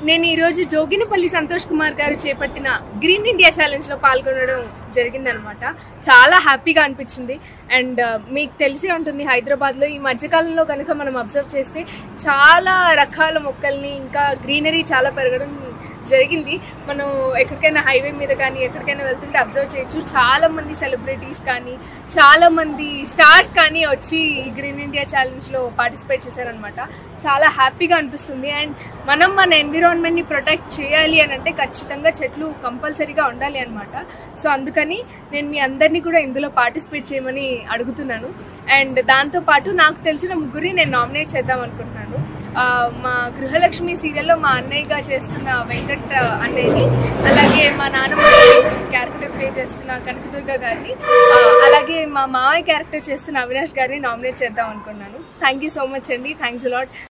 నేను ఈరోజు జోగినపల్లి సంతోష్ కుమార్ గారు చేపట్టిన గ్రీన్ ఇండియా ఛాలెంజ్లో పాల్గొనడం జరిగిందనమాట చాలా హ్యాపీగా అనిపించింది అండ్ మీకు తెలిసే ఉంటుంది హైదరాబాద్లో ఈ మధ్యకాలంలో కనుక మనం అబ్జర్వ్ చేస్తే చాలా రకాల మొక్కల్ని ఇంకా గ్రీనరీ చాలా పెరగడం జరిగింది మనం ఎక్కడికైనా హైవే మీద కానీ ఎక్కడికైనా వెళ్తుంటే అబ్జర్వ్ చేయొచ్చు చాలా మంది సెలబ్రిటీస్ కానీ చాలా మంది స్టార్స్ కానీ వచ్చి ఈ గ్రీన్ ఇండియా ఛాలెంజ్లో పార్టిసిపేట్ చేశారనమాట చాలా హ్యాపీగా అనిపిస్తుంది అండ్ మనం మన ఎన్విరాన్మెంట్ని ప్రొటెక్ట్ చేయాలి అని అంటే ఖచ్చితంగా చెట్లు కంపల్సరీగా ఉండాలి అనమాట సో అందుకని నేను మీ అందరినీ కూడా ఇందులో పార్టిసిపేట్ చేయమని అడుగుతున్నాను అండ్ దాంతోపాటు నాకు తెలిసిన ముగ్గురిని నేను నామినేట్ చేద్దాం అనుకుంటున్నాను ఆ, మా గృహలక్ష్మి సీరియల్లో మా అన్నయ్యగా చేస్తున్న వెంకట్ అన్నయ్యని అలాగే మా నాన్నమ్మ క్యారెక్టర్ ప్లే చేస్తున్న కనకదుర్గ గారిని ఆ, అలాగే మా మావయ్య క్యారెక్టర్ చేస్తున్న అవినాష్ గారిని నామినేట్ చేద్దాం అనుకున్నాను థ్యాంక్ యూ సో మచ్ అండి థ్యాంక్స్ లాట్